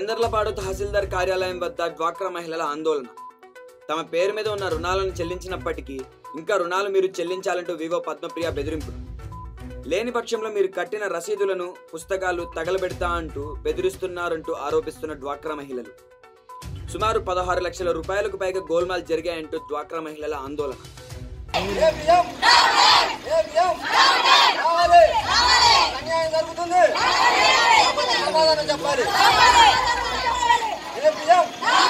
చందర్లపాడు తహసీల్దార్ కార్యాలయం వద్ద డ్వాక్రా మహిళల ఆందోళన తమ పేరు మీద ఉన్న రుణాలను చెల్లించినప్పటికీ ఇంకా రుణాలు మీరు చెల్లించాలంటూ వివో పద్మప్రియ బెదిరింపులు లేని పక్షంలో మీరు కట్టిన రసీదులను పుస్తకాలు తగలబెడతా అంటూ బెదిరిస్తున్నారంటూ ఆరోపిస్తున్న డ్వాక్రా మహిళలు సుమారు పదహారు లక్షల రూపాయలకు పైగా గోల్మాల్ జరిగాయంటూ డ్వాక్రా మహిళల ఆందోళన ఏపీఎం ఏపీఎం కావాలి అన్యాయం జరుగుతుంది సమాధానం చెప్పాలి ఏపీఎం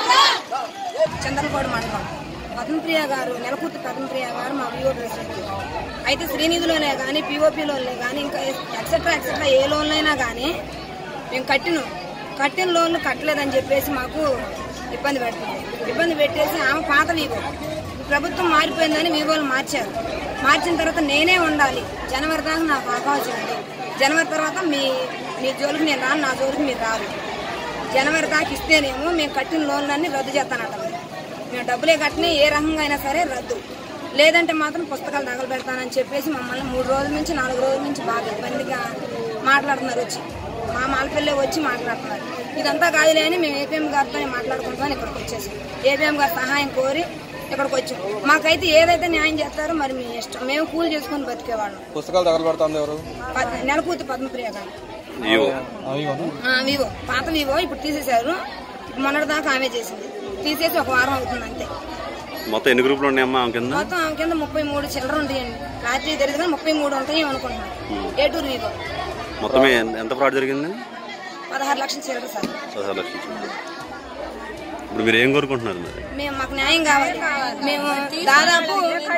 చంద్రపాడు మండలం పద్మప్రియ గారు నెలకూర్తి పద్మప్రియ గారు మా వివో ప్రెసిడెంట్ అయితే శ్రీనిధిలోనే కానీ పీఓపీలోనే కానీ ఇంకా ఎక్సెట్రా ఎక్సెట్రా ఏ లోన్లు అయినా కానీ మేము కట్టినాం కట్టిన లోన్లు కట్టలేదని చెప్పేసి మాకు ఇబ్బంది పెడుతుంది ఇబ్బంది పెట్టేసి ఆమె పాత వివో ప్రభుత్వం మారిపోయిందని వివోలు మార్చారు మార్చిన తర్వాత నేనే ఉండాలి జనవరి దాకా నాకు అవకాశం ఉంది జనవరి తర్వాత మీ మీ జోలికి నేను రాను నా జోలికి మీరు రారు జనవరి దాకా ఇస్తేనేమో మేము కట్టిన లోన్లన్నీ రద్దు చేస్తానట మేము డబ్బులే కట్టినా ఏ రకంగా అయినా సరే రద్దు లేదంటే మాత్రం పుస్తకాలు తగలబెడతానని చెప్పేసి మమ్మల్ని మూడు రోజుల నుంచి నాలుగు రోజుల నుంచి బాగా ఇబ్బందిగా మాట్లాడుతున్నారు వచ్చి మా మాలపల్లె వచ్చి మాట్లాడుతున్నారు ఇదంతా కాదులే అని మేము ఏపీఎం గారితో మాట్లాడుకుంటామని ఇక్కడికి వచ్చేసాం ఏపీఎం గారి సహాయం కోరి ఇక్కడికి వచ్చాం మాకైతే ఏదైతే న్యాయం చేస్తారో మరి మీ ఇష్టం మేము కూలి చేసుకొని బతికేవాళ్ళం పుస్తకాలు తగలబెడుతుంది ఎవరు పద్- నెలకూతి పద్మప్రియ గారు అవిగోనా ఆ, వివో పాత వివో ఇప్పుడు తీసేశారు ఇప్పుడు మొన్నటి దాకా ఆమె చేసింది తీసేసి ఒక వారం అవుతుంది అంతే మొత్తం ఎన్ని గ్రూపులు ఉన్నాయమ్మా ఆమె కింద మొత్తం ఆమె కింద ముప్పై మూడు చిల్లర ఉంటాయండి రాత్రి తెలియదు కానీ ముప్పై మూడు ఉంటాయి అనుకుంటున్నాను ఏటూరు వివో మొత్తం ఎంత- ఎంత ఫ్రాడ్ జరిగింది పదహారు లక్షల చిల్లర సార్ పదహారు లక్షలు ఇప్పుడు మీరు ఏం కోరుకుంటున్నారు మరి మేము మాకు న్యాయం కావాలి మేము దాదాపు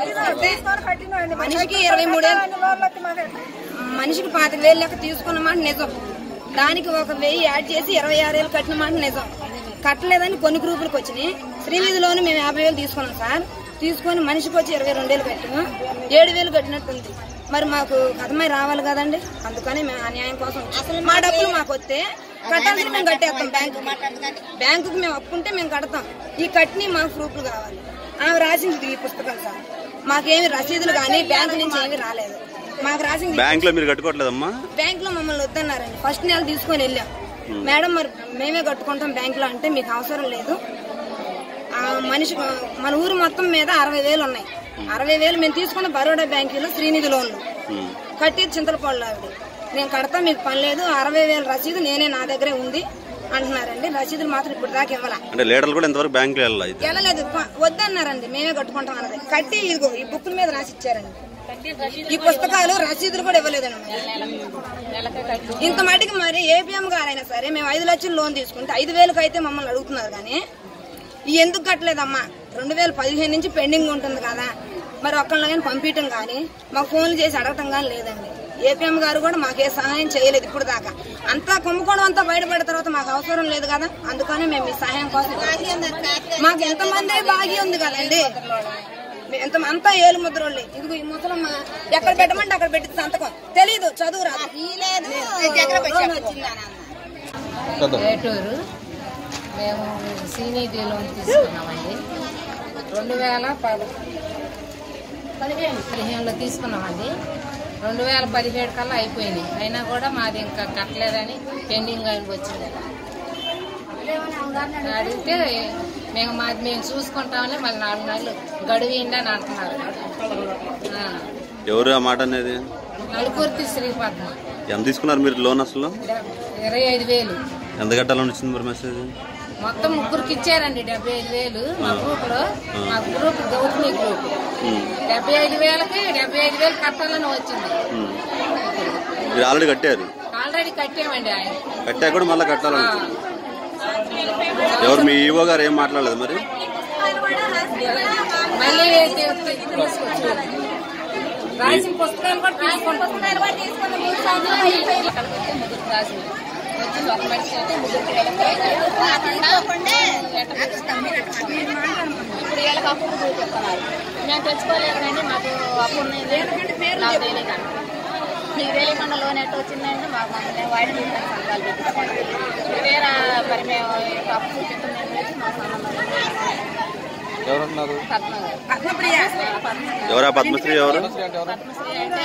మనిషికి ఇరవై మూడేళ్ళు మనిషికి పాతిక వేలు లెక్క తీసుకున్న మాట నిజం దానికి ఒక వెయ్యి యాడ్ చేసి ఇరవై ఆరు వేలు కట్టిన మాట నిజం కట్టలేదని కొన్ని గ్రూపులకు వచ్చినాయి శ్రీనిధిలోని మేము యాభై వేలు తీసుకున్నాం సార్ తీసుకొని మనిషికి వచ్చి ఇరవై రెండు వేలు కట్టాము ఏడు వేలు కట్టినట్టుంది మరి మాకు కథమై రావాలి కదండి అందుకని మేము ఆ న్యాయం కోసం వచ్చాం. మా డబ్బులు మాకు వస్తే కట్టాల్సి మేము కట్టేస్తాం బ్యాంకు బ్యాంకుకి మేము అప్పుంటే మేము కడతాం ఈ కట్టిని మాకు ప్రూఫ్లు కావాలి ఆమె రాసింది ఈ పుస్తకం సార్ మాకేమి రసీదులు కానీ బ్యాంకు నుంచి ఏమీ రాలేదు మాకు రాసింది బ్యాంక్ లో మీరు కట్టుకోవట్లేదమ్మా బ్యాంక్ లో మమ్మల్ని వద్దన్నారండి ఫస్ట్ నెల తీసుకొని వెళ్ళాం మేడం మరి మేమే కట్టుకుంటాం బ్యాంక్ లో అంటే మీకు అవసరం లేదు ఆ మనిషి మన ఊరు మొత్తం మీద అరవై వేలు ఉన్నాయి అరవై వేలు మేము తీసుకున్న బరోడా బ్యాంకులో శ్రీనిధి లోన్లు కట్టేది చింతలపాడు ఆవిడ నేను కడతా మీకు పని లేదు అరవై వేల రసీదు నేనే నా దగ్గరే ఉంది అంటున్నారండి రసీదులు మాత్రం ఇప్పుడు దాకా ఇవ్వాల అంటే లీడర్లు కూడా ఇంతవరకు బ్యాంకులో వెళ్ళాలి అయితే వెళ్ళలేదు ప- వద్దన్నారండి మేమే కట్టుకుంటాం అన్నది కట్టి ఇదిగో ఈ బుక్కుల మీద రాసి ఇచ్చారండి ఈ పుస్తకాలు రసీదులు కూడా ఇవ్వలేదండి ఇంత మటుకు మరి ఏపీఎం గారైనా సరే మేము ఐదు లక్షలు లోన్ తీసుకుంటే ఐదు వేలకు అయితే మమ్మల్ని అడుగుతున్నారు కానీ ఈ ఎందుకు కట్టలేదమ్మా రెండు వేల పదిహేను నుంచి పెండింగ్ ఉంటుంది కదా మరి ఒక్కళ్ళని కానీ పంపించడం కానీ మాకు ఫోన్లు చేసి అడగటం కానీ లేదండి ఏపీఎం గారు కూడా మాకే సహాయం చేయలేదు ఇప్పుడు దాకా అంతా కుంభకోణం అంతా బయటపడిన తర్వాత మాకు అవసరం లేదు కదా అందుకని మేము మీ సహాయం కోసం మాకు ఎంతమంది బాగి ఉంది కదండి మేము ఎంత అంతా ఏలు ముద్రోళ్ళే ఇదిగో ఈ ముసలమ్మ ఎక్కడ పెట్టమంటే అక్కడ పెట్టి సంతకం తెలీదు చదువు రాదు లోన్ వచ్చిందా? పెద్ద ఏటూరు మేము సీనియర్ లోన్ తీసుకున్నామండి రెండు వేల పది పదిహేను పదిహేనులో తీసుకున్నామండి రెండు వేల పదిహేడు కల్లా అయిపోయినాయి అయినా కూడా మాది ఇంకా కట్టలేదని పెండింగ్ అని వచ్చింది అడిగితే మేము మాది మేము చూసుకుంటామని మళ్ళీ నాలుగు నెలలు గడువు ఇయ్యండి అని అంటున్నారు ఆ. ఎవరు ఆ మాట అనేది నలుగురితి శ్రీపద్మ ఎంత తీసుకున్నారు మీరు లోన్ అసలు ఇరవై ఐదు వేలు ఎంత కట్టాలని వచ్చింది మరి మెసేజ్ మొత్తం ముగ్గురికి ఇచ్చారండి డెబ్బై ఐదు వేలు మా గ్రూప్ లో మా గ్రూప్ గౌతమి గ్రూప్ డెబ్బై ఐదు వేలకి డెబ్బై ఐదు వేలు కట్టాలని వచ్చింది మీరు ఆల్రెడీ కట్టారు ఆల్రెడీ కట్టామండి ఆయన కట్టా కూడా మళ్ళీ కట్టాలని ఎవరు మీ ఈవో గారు ఏం మాట్లాడలేదు మరి మళ్ళీ తీసుకొచ్చి రాసిన పుస్తకాలు కూడా తీసుకుంటాం ముగ్గురు రాసింది వచ్చింది ఒక మనిషి అయితే ముగ్గురికి ఇప్పుడు వీళ్ళకి అప్పులు చూపిస్తున్నారు మేము తెచ్చుకోలేదండి మాకు అప్పు ఉన్నది నాకు తెలియదు మీకు తెలియకుండా లోన్ ఎట్ట వచ్చిందంటే మాకు మమ్మల్ని వాడి చూపిస్తాను సంతకాలు పెట్టుకోండి వేరే మరి మేము అప్పు చూపిస్తున్నాం మా సంబంధం లేదు. ఎవరున్నారు పద్మ గారు. పద్మప్రియ ఎవరా పద్మశ్రీ ఎవరు పద్మశ్రీ అంటే ఎవరు పద్మశ్రీ అంటే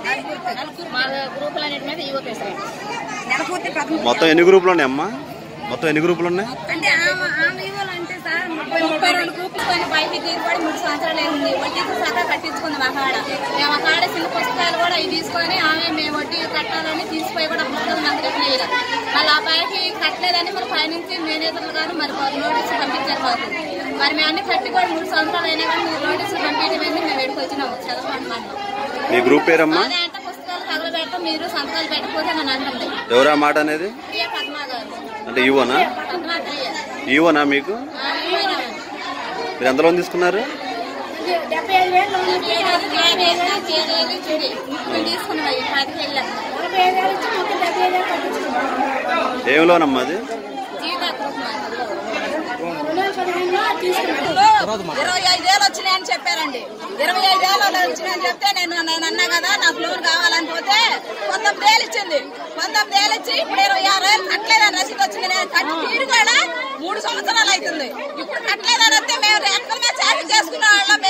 మా గ్రూపులన్నిటి మీద ఈవో ప్రెసిడెంట్ నెలపూర్తి పద్మ మొత్తం ఎన్ని గ్రూపులు ఉన్నాయమ్మా మొత్తం ఎన్ని గ్రూపులు ఉన్నాయి అంటే ఆమె ఆమె ఇవ్వాలి అంటే సార్ ముప్పై ముప్పై రెండు గ్రూప్స్ పైన బయట తీరుబడి మూడు సంవత్సరాలు ఉంది వడ్డీకి సగా కట్టించుకుంది మా కాడ మేము ఆ కాడ చిన్న పుస్తకాలు కూడా ఇవి తీసుకొని ఆమె మేము వడ్డీ కట్టాలని తీసిపోయి కూడా పుస్తకం నాకు చెప్పలేదు మళ్ళీ ఆ పైకి కట్టలేదని మరి పైనుంచి మేనేజర్లు గారు మరి వారు నోటీసులు పంపించారు మాకు మరి మేము అన్ని కట్టి కూడా మూడు సంవత్సరాలు అయినా కానీ మీరు నోటీసులు పంపించమని మేము ఎక్కడికి వచ్చినాము చదవమంటున్నాము మీ గ్రూప్ పేరమ్మా అదే అంటే పుస్తకాలు తగలబెట్టం మీరు సంతకాలు పెట్టకపోతే నన్ను అంటుంది ఎవరా మాట అనేది ప్రియ పద్మా గారు అంటే ఈవోనా పద్మా ప్రియ ఈవోనా మీకు ఆ, ఈమెనా? మీరు ఎంత లోన్ తీసుకున్నారు డెబ్బై ఐదు వేలు తీసుకున్నాయి పదిహేను నలభై ఐదు వేలు ఇచ్చి మొత్తం డెబ్బై ఐదు వేలు కట్టించుకున్నాం ఏం లోన్ అమ్మా అది జీవిత రుణాలు చదివినా తీసుకున్నాం ఇరవై ఐదు వేలు వచ్చినాయని చెప్పారండి ఇరవై ఐదు వేలు వచ్చినాయని చెప్తే నేను నేను అన్నా కదా నాకు లోన్ కావాలని పోతే పంతొమ్మిది వేలు ఇచ్చింది పంతొమ్మిది వేలు ఇచ్చి ఇప్పుడు ఇరవై ఆరు వేలు కట్టలేదని రసీదు వచ్చింది నేను కట్టి తీరు కూడా మూడు సంవత్సరాలు అవుతుంది ఇప్పుడు కట్టలేదని వస్తే మేము రేపల మీద చార్జ్ చేసుకున్న వాళ్ళం